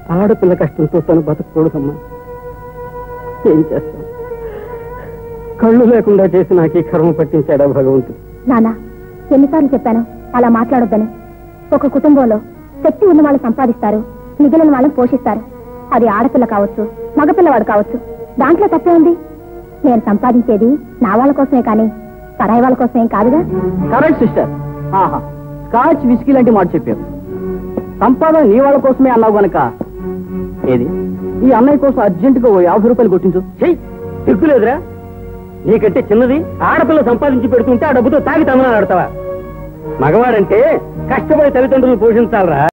ఆడపిల్ల కష్టంతో తను బతకూడదమ్మా ఏం చేస్తాం కళ్ళు లేకుండా చేసి నాకు ఈ కర్మ పట్టించాడా భగవంతుడు నానా ఎన్నిసార్లు చెప్పాను అలా మాట్లాడొద్దని ఒక కుటుంబంలో శక్తి ఉన్న వాళ్ళు సంపాదిస్తారు మిగిలిన వాళ్ళని పోషిస్తారు అది ఆడపిల్ల కావచ్చు మగపిల్లవాడు కావచ్చు దాంట్లో తప్పే ఉంది నేను సంపాదించేది నా వాళ్ళ కోసమే కానీ పరాయి వాళ్ళ కోసమేం కాదుగా కరెక్ట్ సిస్టర్ ఆహా స్కాచ్ విస్కీ లాంటి మాట చెప్పావు సంపాదన నీ వాళ్ళ కోసమే అన్నావు గనక ఏది ఈ అన్నయ్య కోసం అర్జెంటుగా ఓ యాభై రూపాయలు కొట్టించు చెయ్యి సిగ్గులేదురా నీకంటే చిన్నది ఆడపిల్ల సంపాదించి పెడుతుంటే ఆ డబ్బుతో తాగి తమనా ఆడతావా మగవాడంటే కష్టపడి తల్లిదండ్రులు పోషించాలరా